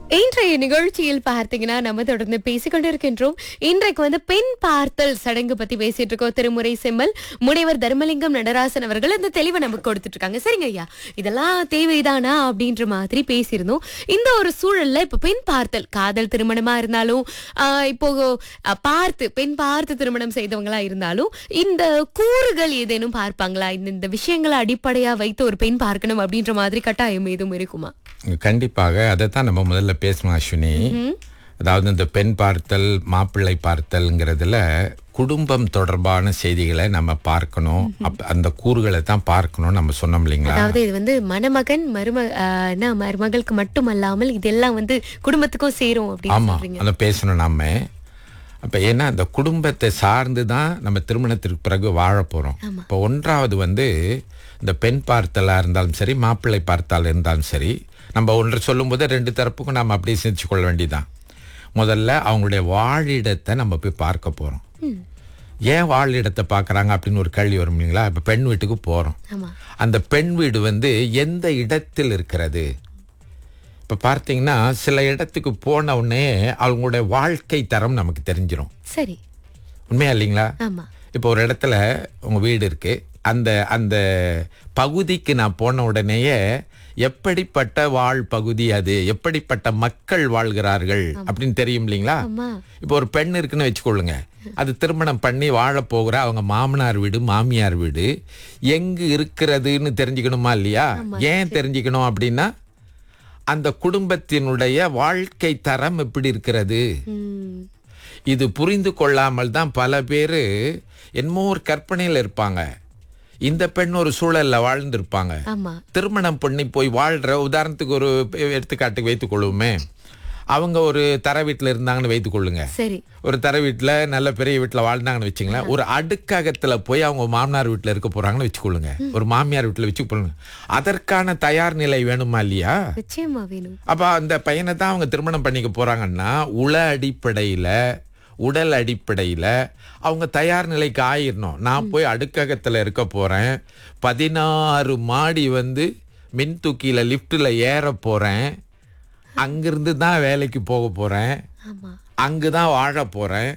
இன்றைய நிகழ்ச்சியில் பார்த்தீங்கன்னா நம்ம தொடர்ந்து பேசிக்கொண்டிருக்கின்றோம் இன்றைக்கு வந்து பெண் பார்த்தல் சடங்கு பத்தி பேசிட்டு இருக்கோம் திருமுறை செம்மல் முனைவர் தர்மலிங்கம் நடராசன் அவர்கள் அந்த தெளிவை நமக்கு கொடுத்துட்டு இருக்காங்க சரிங்க ஐயா இதெல்லாம் தேவைதானா அப்படின்ற மாதிரி பேசியிருந்தோம் இந்த ஒரு சூழல்ல இப்ப பெண் பார்த்தல் காதல் திருமணமா இருந்தாலும் ஆஹ் இப்போ ஆஹ் பார்த்து பெண் பார்த்து திருமணம் செய்தவங்களா இருந்தாலும் இந்த கூறுகள் ஏதேனும் பார்ப்பாங்களா இந்த இந்த விஷயங்களை அடிப்படையா வைத்து ஒரு பெண் பார்க்கணும் அப்படின்ற மாதிரி கட்டாயம் எதுவும் இருக்குமா கண்டிப்பாக அதைத்தான் நம்ம முதல்ல பேசணும் அஸ்வினி அதாவது இந்த பெண் பார்த்தல் மாப்பிள்ளை பார்த்தல்ங்கிறதுல குடும்பம் தொடர்பான செய்திகளை நம்ம பார்க்கணும் அப்ப அந்த கூறுகளை தான் பார்க்கணும் நம்ம சொன்னோம் இல்லைங்களா அதாவது இது வந்து மணமகன் மரும ஆஹ் என்ன மருமகளுக்கு மட்டுமல்லாமல் இதெல்லாம் வந்து குடும்பத்துக்கும் சேரும் அப்படின்னு ஆமா சொல்றீங்க அதை பேசணும் நாம அப்ப ஏன்னா அந்த குடும்பத்தை சார்ந்து தான் நம்ம திருமணத்திற்கு பிறகு வாழ போறோம் இப்போ ஒன்றாவது வந்து இந்த பெண் பார்த்தலா இருந்தாலும் சரி மாப்பிள்ளை பார்த்தால் இருந்தாலும் சரி நம்ம ஒன்று சொல்லும்போது ரெண்டு தரப்புக்கும் நம்ம அப்படியே சிந்திச்சு கொள்ள வேண்டியதுதான் முதல்ல அவங்களுடைய வாழிடத்தை நம்ம போய் பார்க்க போறோம் ஏன் வாழிடத்தை பார்க்கறாங்க அப்படின்னு ஒரு கேள்வி வரும் இல்லைங்களா இப்போ பெண் வீட்டுக்கு போறோம் ஆமா அந்த பெண் வீடு வந்து எந்த இடத்தில் இருக்கிறது இப்போ பார்த்தீங்கன்னா சில இடத்துக்கு போன உடனே அவங்களுடைய வாழ்க்கை தரம் நமக்கு தெரிஞ்சிடும் சரி உண்மையா இல்லைங்களா ஆமா இப்போ ஒரு இடத்துல உங்க வீடு இருக்கு அந்த அந்த பகுதிக்கு நான் போன உடனேயே எப்படிப்பட்ட வாழ் பகுதி அது எப்படிப்பட்ட மக்கள் வாழ்கிறார்கள் அப்படின்னு தெரியும் இல்லைங்களா ஆமா இப்போ ஒரு பெண் இருக்குன்னு வச்சுக்கொள்ளுங்க அது திருமணம் பண்ணி வாழ போகிற அவங்க மாமனார் வீடு மாமியார் வீடு எங்கு இருக்கிறதுன்னு தெரிஞ்சுக்கணுமா இல்லையா ஏன் தெரிஞ்சுக்கணும் அப்படின்னா அந்த குடும்பத்தினுடைய வாழ்க்கை தரம் எப்படி இருக்கிறது உம் இது புரிந்து கொள்ளாமல் தான் பல பேர் என்னமோ ஒரு கற்பனையில் இருப்பாங்க இந்த பெண் ஒரு சூழல்ல வாழ்ந்திருப்பாங்க ஆமா திருமணம் பண்ணி போய் வாழ்ற உதாரணத்துக்கு ஒரு எடுத்துக்காட்டுக்கு வைத்துக் கொள்ளுவோமே அவங்க ஒரு தர வீட்டில் இருந்தாங்கன்னு வைத்துக் கொள்ளுங்க சரி ஒரு தர வீட்டில் நல்ல பெரிய வீட்டில் வாழ்ந்தாங்கன்னு வச்சுங்களேன் ஒரு அடுக்ககத்தில் போய் அவங்க மாமனார் வீட்டில் இருக்க போறாங்கன்னு வச்சுக்கொள்ளுங்க ஒரு மாமியார் வீட்டில் வச்சு போடுங்க அதற்கான தயார் நிலை வேணுமா இல்லையா நிச்சயமா வேணும் அப்ப அந்த பையனை தான் அவங்க திருமணம் பண்ணிக்க போறாங்கன்னா உள அடிப்படையில உடல் அடிப்படையில அவங்க தயார் நிலைக்கு ஆயிரணும் நான் போய் அடுக்ககத்துல இருக்க போறேன் பதினாறு மாடி வந்து மின் தூக்கியில லிஃப்ட்ல ஏற போறேன் அங்கிருந்து தான் வேலைக்கு போக போறேன் ஆமா அங்குதான் வாழ போறேன்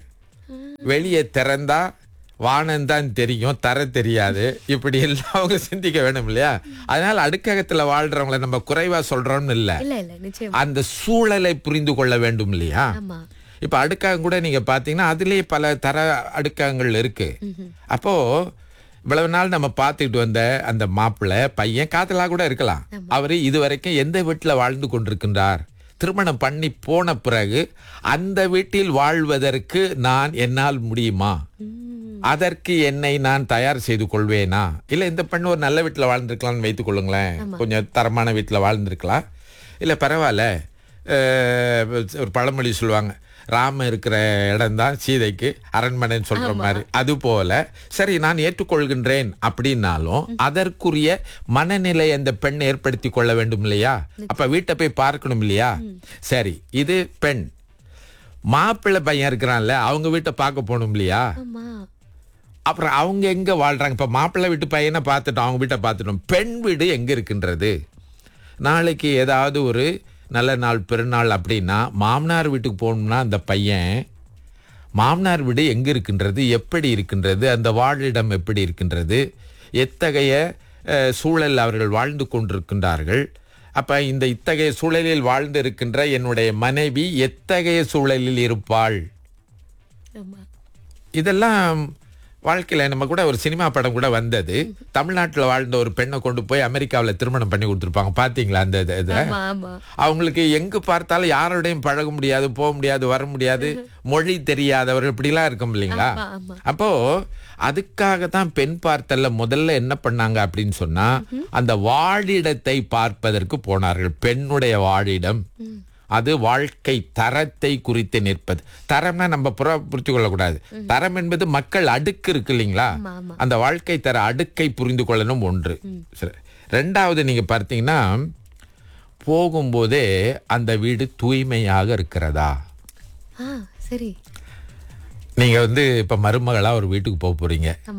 வெளியே திறந்தா வானம் தான் தெரியும் தர தெரியாது இப்படி எல்லாம் அவங்க சிந்திக்க வேணும் இல்லையா அதனால அடுக்ககத்துல வாழ்றவங்கள நம்ம குறைவா சொல்றோம்னு இல்ல இல்ல இல்ல நிச்சயம் அந்த சூழலை புரிந்து கொள்ள வேண்டும் இல்லையா ஆமா இப்ப அடுக்ககம் கூட நீங்க பாத்தீங்கன்னா அதுலயே பல தர அடுக்ககங்கள் இருக்கு அப்போ இவ்வளவு நாள் நம்ம பார்த்துக்கிட்டு வந்த அந்த மாப்பிள்ளை பையன் காதலா கூட இருக்கலாம் அவரு இதுவரைக்கும் எந்த வீட்டுல வாழ்ந்து கொண்டிருக்கின்றார் திருமணம் பண்ணி போன பிறகு அந்த வீட்டில் வாழ்வதற்கு நான் என்னால் முடியுமா அதற்கு என்னை நான் தயார் செய்து கொள்வேனா இல்ல இந்த பெண் ஒரு நல்ல வீட்டுல வாழ்ந்திருக்கலாம்னு வைத்துக் கொள்ளுங்களேன் கொஞ்சம் தரமான வீட்டுல வாழ்ந்திருக்கலாம் இல்ல பரவாயில்ல அஹ், ஒரு பழமொழி சொல்லுவாங்க ராம இருக்கிற இடம்தான் சீதைக்கு அரண்மனைன்னு சொல்ற மாதிரி அது போல சரி நான் ஏற்றுக்கொள்கின்றேன் அப்படின்னாலும் அதற்குரிய மனநிலை அந்த பெண் ஏற்படுத்தி கொள்ள வேண்டும் இல்லையா அப்ப வீட்டை போய் பார்க்கணும் இல்லையா சரி இது பெண் மாப்பிள்ளை பையன் இருக்கிறான்ல அவங்க வீட்டை பார்க்க போகணும் இல்லையா ஆமா அப்புறம் அவங்க எங்க வாழ்றாங்க இப்ப மாப்பிள்ளை வீட்டு பையனை பார்த்துட்டோம் அவங்க வீட்டை பார்த்துட்டோம் பெண் வீடு எங்க இருக்கின்றது நாளைக்கு ஏதாவது ஒரு நல்ல நாள் பெருநாள் அப்படின்னா மாமனார் வீட்டுக்கு போகணும்னா அந்த பையன் மாமனார் வீடு எங்க இருக்கின்றது எப்படி இருக்கின்றது அந்த வாழிடம் எப்படி இருக்கின்றது எத்தகைய அஹ், சூழல் அவர்கள் வாழ்ந்து கொண்டிருக்கின்றார்கள் அப்ப இந்த இத்தகைய சூழலில் வாழ்ந்து இருக்கின்ற என்னுடைய மனைவி எத்தகைய சூழலில் இருப்பாள் ஆமா இதெல்லாம் வாழ்க்கையில நம்ம கூட ஒரு சினிமா படம் கூட வந்தது தமிழ்நாட்டுல வாழ்ந்த ஒரு பெண்ணை கொண்டு போய் அமெரிக்காவுல திருமணம் பண்ணி கொடுத்துருப்பாங்க பாத்தீங்களா அந்த இத- இத ஆமா ஆமா அவங்களுக்கு எங்கு பார்த்தாலும் யாரோடையும் பழக முடியாது போக முடியாது வர முடியாது மொழி தெரியாதவர் இப்படிலாம் இருக்கும் இல்லைங்களா ஆமா ஆமா அப்போ அதுக்காக தான் பெண் பார்த்தல்ல முதல்ல என்ன பண்ணாங்க அப்படின்னு சொன்னா அந்த வாழிடத்தை பார்ப்பதற்கு போனார்கள் பெண்ணுடைய வாழிடம் அது வாழ்க்கை தரத்தை குறித்து நிற்பது தரம்னா நம்ம புற புரிந்து கொள்ளக்கூடாது தரம் என்பது மக்கள் அடுக்கு இருக்கு இல்லைங்களா ஆமா ஆமா அந்த வாழ்க்கை தர அடுக்கை புரிந்து கொள்ளணும் ஒன்று சரி. ரெண்டாவது நீங்க பார்த்தீங்கன்னா போகும்போதே அந்த வீடு தூய்மையாக இருக்கிறதா ஆ சரி நீங்க வந்து இப்ப மருமகளா ஒரு வீட்டுக்கு போக போறீங்க ஆமா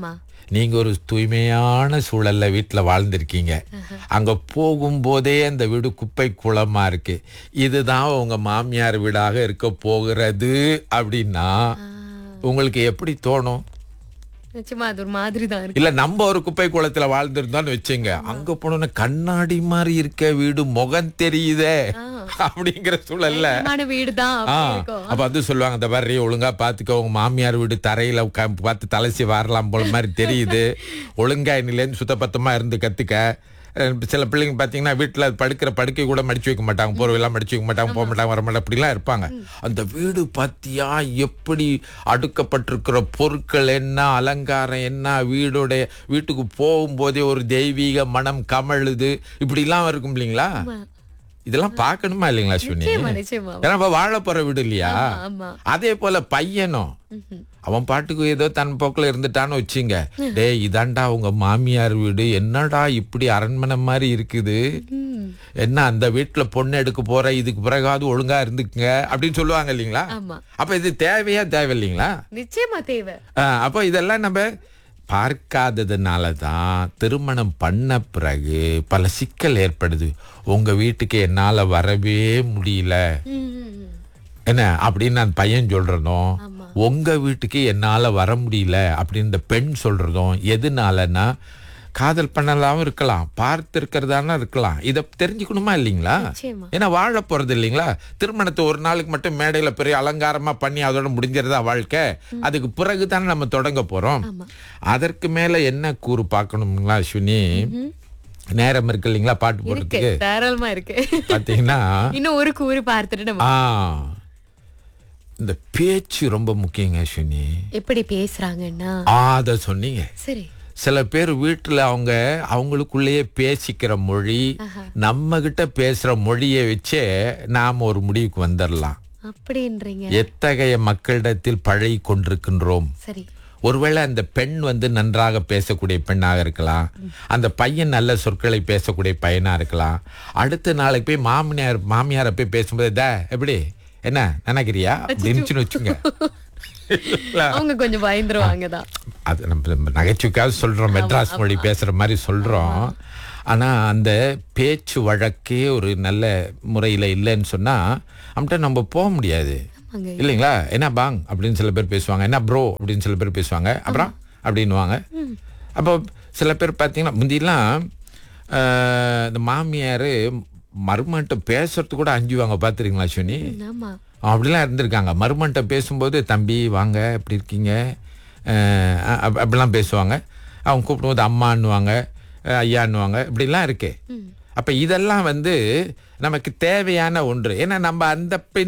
நீங்க ஒரு தூய்மையான சூழல்ல வீட்டுல வாழ்ந்திருக்கீங்க அங்க போகும்போதே அந்த வீடு குப்பை குளமா இருக்கு இதுதான் உங்க மாமியார் வீடாக இருக்க போகிறது அப்படின்னா உங்களுக்கு எப்படி தோணும் நிச்சயமா அது ஒரு மாதிரி தான் இருக்கு இல்ல நம்ம ஒரு குப்பை குளத்துல வாழ்ந்திருந்தோம்னு வச்சுங்க அங்க போனோம்னா கண்ணாடி மாதிரி இருக்க வீடு முகம் தெரியுதே அப்படிங்கிற சூழல்ல சுத்தமான வீடு தான் ஆ, அப்படி இருக்கும் அப்ப வந்து சொல்லுவாங்க இந்த மாதிரி ஒழுங்கா பாத்துக்கோ உங்க மாமியார் வீடு தரையில உக்கா- பார்த்து தலசி வரலாம் போல மாதிரி தெரியுது ஒழுங்கா இன்னிலேருந்து சுத்தபத்தமா இருந்து கத்துக்க அஹ் சில பிள்ளைங்க பாத்தீங்கன்னா வீட்டுல படுக்கிற படுக்கை கூட மடிச்சு வைக்க மாட்டாங்க போர்வையெல்லாம் மடிச்சு வைக்க மாட்டாங்க போக மாட்டாங்க வர மாட்டாங்க அப்படிலாம் இருப்பாங்க அந்த வீடு பாத்தியா எப்படி அடுக்கப்பட்டிருக்கிற பொருட்கள் என்ன அலங்காரம் என்ன வீடுடைய வீட்டுக்கு போகும்போதே ஒரு தெய்வீக மனம் கமழுது இப்படிலாம் இருக்கும் இல்லைங்களா இதெல்லாம் பார்க்கணுமா இல்லைங்களா அஸ்வினி நிச்சயமா நிச்சயமா ஏன்னா இப்ப வாழ போற வீடு இல்லையா ஆமா அதே போல பையனும் அவன் பாட்டுக்கு ஏதோ தன் போக்குல இருந்துட்டான்னு வச்சுங்க டேய் இதாண்டா உங்க மாமியார் வீடு என்னடா இப்படி அரண்மனை மாதிரி இருக்குது ம். என்ன அந்த வீட்டுல பொண்ணு எடுக்க போற இதுக்கு பிறகாவது ஒழுங்கா இருந்துக்குங்க அப்படின்னு சொல்லுவாங்க இல்லைங்களா ஆமா அப்ப இது தேவையா தேவை இல்லைங்களா நிச்சயமா தேவை ஆ, அப்போ இதெல்லாம் நம்ம பார்க்காததுனால தான் திருமணம் பண்ண பிறகு பல சிக்கல் ஏற்படுது உங்க வீட்டுக்கு என்னால வரவே முடியல ம், ம், ம். என்ன அப்படின்னு அந்த பையன் சொல்றதும் ஆமா. உங்க வீட்டுக்கு என்னால வர முடியல அப்படின்னு இந்த பெண் சொல்றதும் எதுனாலன்னா காதல் பண்ணலாவும் இருக்கலாம் பார்த்து இருக்கிறதான இருக்கலாம் இத தெரிஞ்சுக்கணுமா இல்லைங்களா நிச்சயமா ஏன்னா வாழ போறது இல்லைங்களா திருமணத்தை ஒரு நாளுக்கு மட்டும் மேடையில பெரிய அலங்காரமா பண்ணி அதோட முடிஞ்சிருதா வாழ்க்கை அதுக்கு பிறகு தானே நம்ம தொடங்க போறோம் ஆமா. அதற்கு மேல என்ன கூறு பார்க்கணுங்களா அஸ்வினி நேரம் இருக்கு இல்லைங்களா பாட்டு இருக்கு போடுறதுக்கு தாராளமா இருக்கு பாத்தீங்கன்னா இன்னும் ஒரு கூறு பார்த்துட்டு நம்ம ஆ இந்த பேச்சு ரொம்ப முக்கியங்க அஸ்வினி எப்படி பேசுறாங்கன்னா ஆ அத சொன்னீங்க சரி சில பேர் வீட்டுல அவங்க அவங்களுக்குள்ளேயே பேசிக்கிற மொழி நம்ம கிட்ட பேசுற மொழியை வச்சே நாம ஒரு முடிவுக்கு வந்துடலாம் அப்படின்றீங்க எத்தகைய மக்களிடத்தில் பழகி கொண்டிருக்கின்றோம் சரி ஒருவேளை அந்த பெண் வந்து நன்றாக பேசக்கூடிய பெண்ணாக இருக்கலாம் அந்த பையன் நல்ல சொற்களை பேசக்கூடிய பையனா இருக்கலாம் அடுத்த நாளைக்கு போய் மாமியார் மாமியாரை போய் பேசும்போது "டே, எப்படி என்ன நினைக்கிறியா அப்படின்னு வச்சுங்க இல்ல. அவங்க கொஞ்சம் பயந்துருவாங்க தான் அது நம்ம நகைச்சுவைக்காக சொல்றோம் மெட்ராஸ் மொழி பேசுற மாதிரி சொல்றோம் ஆனா அந்த பேச்சு வழக்கே ஒரு நல்ல முறையில இல்லைன்னு சொன்னா அவன்கிட்ட நம்ம போக முடியாது ஆமாங்க இல்லைங்களா என்ன பாங் அப்படின்னு சில பேர் பேசுவாங்க என்ன ப்ரோ அப்படின்னு சில பேர் பேசுவாங்க அப்புறம் அப்படின்னுவாங்க அப்போ சில பேர் பார்த்தீங்கன்னா முந்தியெல்லாம் ஆஹ், இந்த மாமியார் மருமன்ட்ட பேசுறது கூட அஞ்சுவாங்க பார்த்துருக்கீங்களா அஸ்வினி ஆமா அப்படிலாம் இருந்திருக்காங்க மருமன்ட்ட பேசும்போது தம்பி வாங்க எப்படி இருக்கீங்க அஹ் அப்- அப்படிலாம் பேசுவாங்க அவங்க கூப்பிடும்போது அம்மான்னுவாங்க அஹ் ஐயான்னுவாங்க இப்படிலாம் இருக்கு அப்ப இதெல்லாம் வந்து நமக்கு தேவையான ஒன்று ஏன்னா நம்ம அந்த பெண்